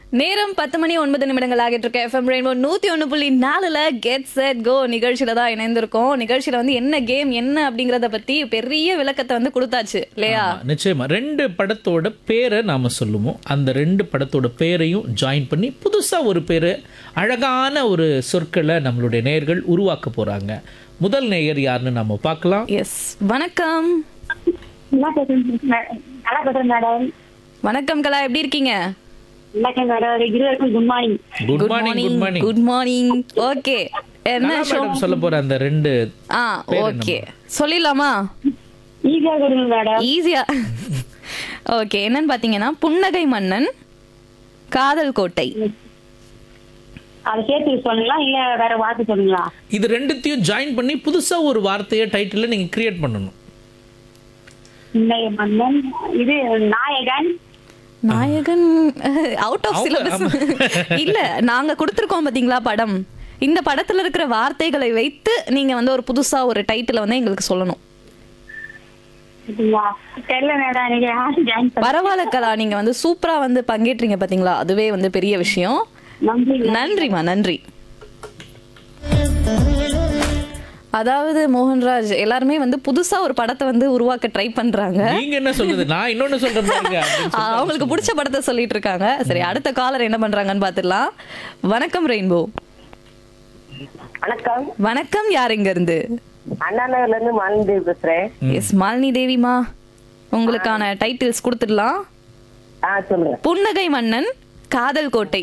நேரம் பத்து மணி ஒன்பது நிமிடங்கள் ஆகிட்டு இருக்கு எஃப்எம் ரெயின்போ நூத்தி ஒன்று புள்ளி நாலுல கெட் செட் கோ நிகழ்ச்சியில தான் இணைந்திருக்கோம் நிகழ்ச்சியில வந்து என்ன கேம் என்ன அப்படிங்கறத பத்தி பெரிய விளக்கத்தை வந்து கொடுத்தாச்சு இல்லையா ஆமா, நிச்சயமா ரெண்டு படத்தோட பேரை நாம சொல்லுவோம் அந்த ரெண்டு படத்தோட பேரையும் ஜாயின் பண்ணி புதுசா ஒரு பேரு அழகான ஒரு சொற்களை நம்மளுடைய நேயர்கள் உருவாக்க போறாங்க முதல் நேயர் யாருன்னு நம்ம பார்க்கலாம் எஸ் வணக்கம் நல்லா பேசுறேன் மே- நல்லா பேசுறேன் மேடம் வணக்கம் கலா எப்படி இருக்கீங்க வணக்கம் மேடம் இருவருக்கும் good morning good morning good morning good morning okay என்ன ஷோ மேடம் சொல்ல போற அந்த ரெண்டு ஆ ஓகே சொல்லிடலாமா ஈஸியா கொடுங்க மேடம் ஈஸியா ஓகே என்னன்னு பாத்தீங்கன்னா புன்னகை மன்னன் காதல் கோட்டை அதை சேர்த்து சொல்லுங்களா இல்ல வேற வார்த்தை சொல்லுங்களா இது ரெண்டுத்தையும் ஜாயின் பண்ணி புதுசா ஒரு வார்த்தையை டைட்டில் நீங்க கிரியேட் பண்ணணும் இன்னைய மன்னன் இது நாயகன் நாயகன் அவுட் ஆஃப் அவங்க- சிலபஸ் இல்ல நாங்க கொடுத்துருக்கோம் பாத்தீங்களா படம் இந்த படத்துல இருக்கிற வார்த்தைகளை வைத்து நீங்க வந்து ஒரு புதுசா ஒரு டைட்டில வந்து எங்களுக்கு சொல்லணும் அப்படிங்களா? தெரியல மேடம் நீங்க யாரு ஜாயின் பண்ண பரவாயில்ல கலா நீங்க வந்து சூப்பரா வந்து பங்கேற்றீங்க பாத்தீங்களா அதுவே வந்து பெரிய விஷயம் நன்றி நன்றிமா நன்றி அதாவது மோகன்ராஜ் எல்லாருமே வந்து புதுசா ஒரு படத்தை வந்து உருவாக்க ட்ரை பண்றாங்க நீங்க என்ன சொல்றது நான் இன்னொன்னு சொல்றேன் பாருங்க அப்படின்னு ஆ, அவங்களுக்கு பிடிச்ச படத்தை சொல்லிட்டு இருக்காங்க சரி அடுத்த காலர் என்ன பண்றாங்கன்னு பாத்துடலாம் வணக்கம் ரெயின்போ வணக்கம் வணக்கம் யார் இங்க இருந்து அண்ணா நகர்ல இருந்து மாலினி பேசுறேன் எஸ் மாலினி தேவிமா உங்களுக்கான டைட்டில்ஸ் கொடுத்துடலாம் ஆ சொல்லுங்க புன்னகை மன்னன் காதல் கோட்டை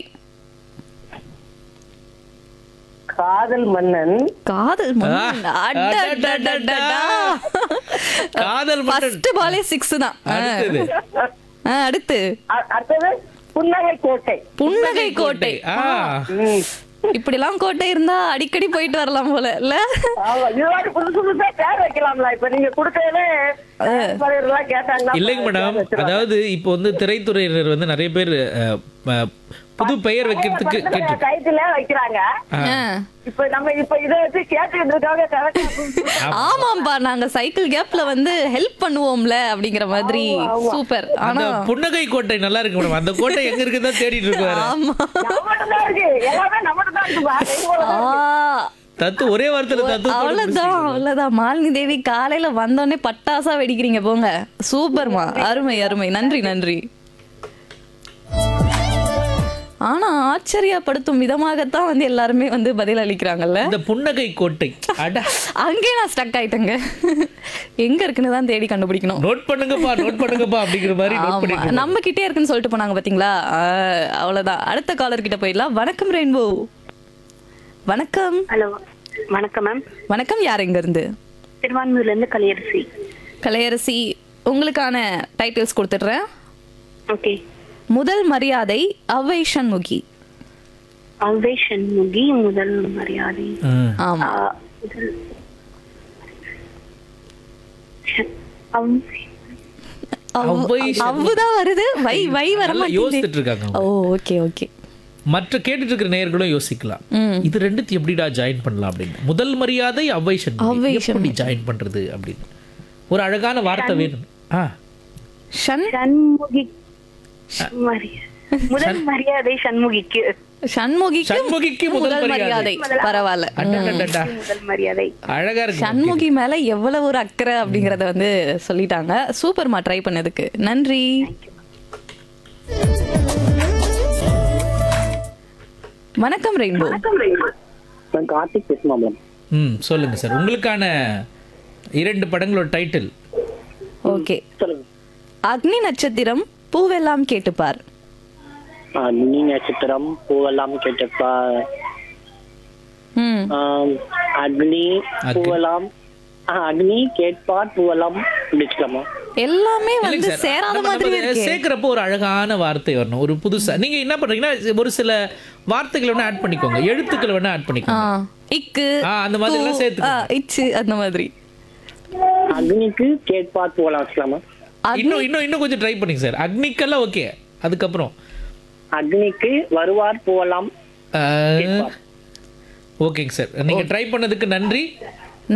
காதல் மன்னன் காதல் மன்னன் ஆ, அடடடடடா. காதல் மன்னன். ஃபர்ஸ்ட் பாலே சிக்ஸ் தான் ஆ. அடுத்தது ஆ, அடுத்து அ- அடுத்தது புன்னகை கோட்டை புன்னகை கோட்டை ஆ ம். இப்படி எல்லாம் கோட்டை இருந்தா அடிக்கடி போயிட்டு வரலாம் போல இல்ல ஆமா, இது மாதிரி புதுசு புதுசா பேர் வைக்கலாம்ல இப்ப நீங்க கொடுத்ததுல எல்லாம் கேட்டாங்கன்னா இல்லைங்க மேடம் அதாவது இப்போ வந்து திரைத்துறையினர் வந்து நிறைய பேர் அஹ், அஹ், புது பெயர் வைக்கிறதுக்கு கேட்டு கைத்துல வைக்கிறாங்க ஆ. இப்ப நம்ம இப்ப இதை வச்சு கேட்டுக்கிட்டு இருக்காங்க கரெக்டா ஆமாம்பா நாங்க சைக்கிள் கேப்ல வந்து ஹெல்ப் பண்ணுவோம்ல அப்படிங்கிற மாதிரி சூப்பர் அந்த ஆனா புன்னகை கோட்டை நல்லா இருக்கு மேடம் அந்த கோட்டை எங்க இருக்குதான் தேடிட்டு இருக்காரு ஆமா நம்மகிட்ட தான் இருக்கு எல்லாமே நம்மகிட்ட தான் இருக்குப்பா கைகோல ஆ, தத்து ஒரே வாரத்துல தத்து போட்டு அவ்வளவுதான் அவ்வளவுதான் மாலினி தேவி காலையில வந்தோடனே பட்டாசா வெடிக்கிறீங்க போங்க சூப்பர்மா அருமை அருமை நன்றி நன்றி ஆனா ஆச்சரியப்படுத்தும் விதமாகத்தான் வந்து எல்லாருமே வந்து பதில் அளிக்கிறாங்கல்ல இந்த புன்னகை கோட்டை அட அங்கே நான் ஸ்டக் ஆயிட்டேங்க எங்க இருக்குன்னு தான் தேடி கண்டுபிடிக்கணும் நோட் பண்ணுங்கப்பா நோட் பண்ணுங்கப்பா அப்படிங்கிற மாதிரி நோட் ஆமா பண்ணிட்டு நம்ம கிட்டே இருக்குன்னு சொல்லிட்டு போனாங்க பாத்தீங்களா ஆ, அவ்வளவுதான் அடுத்த காலர் கிட்ட போயிடலாம் வணக்கம் ரெயின்போ வணக்கம் ஹலோ வணக்கம் மேம் வணக்கம் யார் எங்க இருந்து திருவான்மூர்ல இருந்து கலியரசி கலையரசி உங்களுக்கான டைட்டில்ஸ் கொடுத்துடுறேன் ஓகே முதல் மரியாதை அவ்வை சண்முகி அவ்வை சண்முகி முதல் மரியாதை ம். ஆமா ஆ, முதல் ச- அவ்வை அவ்வை அவ்வுதான் வருது வை வை வர நல்லா யோசிச்சுட்டு இருக்காங்க ஓ அவங்க. ஓகே ஓகே மற்ற கேட்டுட்டு இருக்கிற நேயர்களும் யோசிக்கலாம் ம். இது ரெண்டுத்தையும் எப்படிடா ஜாயின் பண்ணலாம் அப்படின்னு முதல் மரியாதை அவ்வை சண்முகி அவ்வை எப்படி ஜாயின் பண்றது அப்படின்னு ஒரு அழகான வார்த்தை வேணும் ஆ ஷண் சண்முகி மரியாதை முதல் மரியாதை சண்முகிக்கு சண்முகிக்கு சண்முகிக்கு முதல் மரியாதை. பரவாயில்ல அடடடடா. முதல் மரியாதை அழகா இருக்கு சண்முகி மேல எவ்வளவு ஒரு அக்கறை அப்படிங்கறத வந்து சொல்லிட்டாங்க சூப்பர்மா ட்ரை பண்ணதுக்கு நன்றி வணக்கம் ரெயின்போ நான் கார்த்திக் பேசுமா மேம் ம் சொல்லுங்க சார் உங்களுக்கான இரண்டு படங்களோட டைட்டில் ஓகே சொல்லுங்க அக்னி நட்சத்திரம் பூவெல்லாம் கேட்டுப்பார் நீ நட்சத்திரம் பூவெல்லாம் கேட்டப்பா ம் அக்னி அக்னி. பூவெல்லாம் ஆ, அக்னி கேட்பார் பூவெல்லாம் முடிச்சுக்கலாமா எல்லாமே இல்லைங்க வந்து சார். சேராத நம்ம- மாதிரி நம்ம இருக்கே சேர்க்கிறப்போ ஒரு அழகான வார்த்தை வரணும் ஒரு புதுசா நீங்க என்ன பண்றீங்கன்னா ஒரு சில வார்த்தைகள் வேணா ஆட் பண்ணிக்கோங்க எழுத்துக்கள் வேணா ஆட் ஆ, பண்ணிக்கோங்க இக்கு ஆ, அந்த மாதிரி எல்லாம் கு, சேர்த்துக்கோங்க. ஆ, இச்சு அந்த மாதிரி அக்னிக்கு கேட்பார் பூவெல்லாம் வச்சுக்கலாமா இன்னும் இன்னும் இன்னும் கொஞ்சம் ட்ரை பண்ணுங்க சார் அக்னிக்கெல்லாம் ஓகே அதுக்கப்புறம் அக்னிக்கு வருவார் பூவெல்லாம் ஆ, கேட்பார் ஓகேங்க சார் நீங்க ட்ரை பண்ணதுக்கு நன்றி